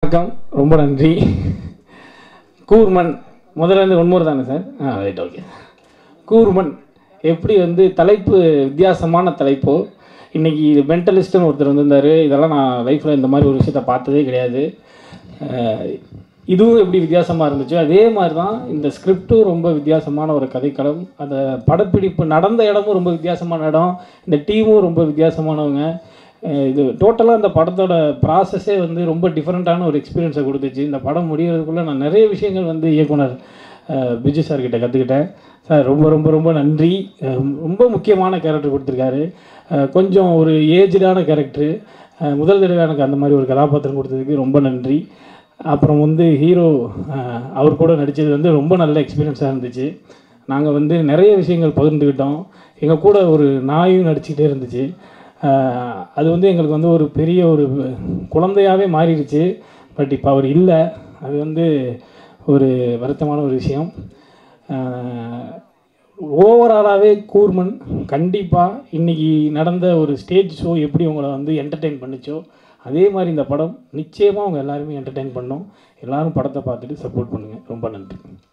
வணக்கம் ரொம்ப நன்றி கூர்மன் முதல்ல இருந்து ஒன்மூர் தானே சார் ஆ ரைட் ஓகே கூர்மன் எப்படி வந்து தலைப்பு வித்தியாசமான தலைப்போ இன்றைக்கி மென்டலிஸ்ட்டுன்னு ஒருத்தர் வந்திருந்தார் இதெல்லாம் நான் லைஃப்பில் இந்த மாதிரி ஒரு விஷயத்தை பார்த்ததே கிடையாது அஹ், இதுவும் எப்படி வித்தியாசமாக இருந்துச்சோ அதே மாதிரி தான் இந்த ஸ்கிரிப்டும் ரொம்ப வித்தியாசமான ஒரு கதைக்களம் அந்த படப்பிடிப்பு நடந்த இடமும் ரொம்ப வித்தியாசமான இடம் இந்த டீமும் ரொம்ப வித்தியாசமானவங்க அஹ் இது டோட்டலாக இந்த படத்தோட ப்ராசஸே வந்து ரொம்ப டிஃப்ரெண்ட்டான ஒரு எக்ஸ்பீரியன்ஸை கொடுத்துச்சு இந்த படம் முடிகிறதுக்குள்ளே நான் நிறைய விஷயங்கள் வந்து இயக்குனர் அஹ், பிஜு சார் கிட்ட கற்றுக்கிட்டேன் சார் ரொம்ப ரொம்ப ரொம்ப நன்றி அஹ், ரொம்ப முக்கியமான கேரக்டர் கொடுத்துருக்காரு அஹ், கொஞ்சம் ஒரு ஏஜ்டான கேரக்டரு முதல் தடவை எனக்கு அந்த மாதிரி ஒரு கதாபாத்திரம் கொடுத்ததுக்கு ரொம்ப நன்றி அப்புறம் வந்து ஹீரோ அவர் கூட நடித்தது வந்து ரொம்ப நல்ல எக்ஸ்பீரியன்ஸாக இருந்துச்சு நாங்கள் வந்து நிறைய விஷயங்கள் பகிர்ந்துக்கிட்டோம் எங்கள் கூட ஒரு நாயும் நடிச்சுக்கிட்டே இருந்துச்சு ஆஹ் அது வந்து எங்களுக்கு வந்து ஒரு பெரிய ஒரு குழந்தையாகவே மாறிடுச்சு பட் இப்போ அவர் இல்லை அது வந்து ஒரு வருத்தமான ஒரு விஷயம் ஓவராலாகவே கூர்மன் கண்டிப்பாக இன்றைக்கி நடந்த ஒரு ஸ்டேஜ் ஷோ எப்படி உங்களை வந்து என்டர்டெயின் பண்ணுச்சோ அதே மாதிரி இந்த படம் நிச்சயமாக அவங்க எல்லாருமே என்டர்டெயின் பண்ணோம் எல்லாரும் படத்தை பார்த்துட்டு சப்போர்ட் பண்ணுங்கள் ரொம்ப நன்றி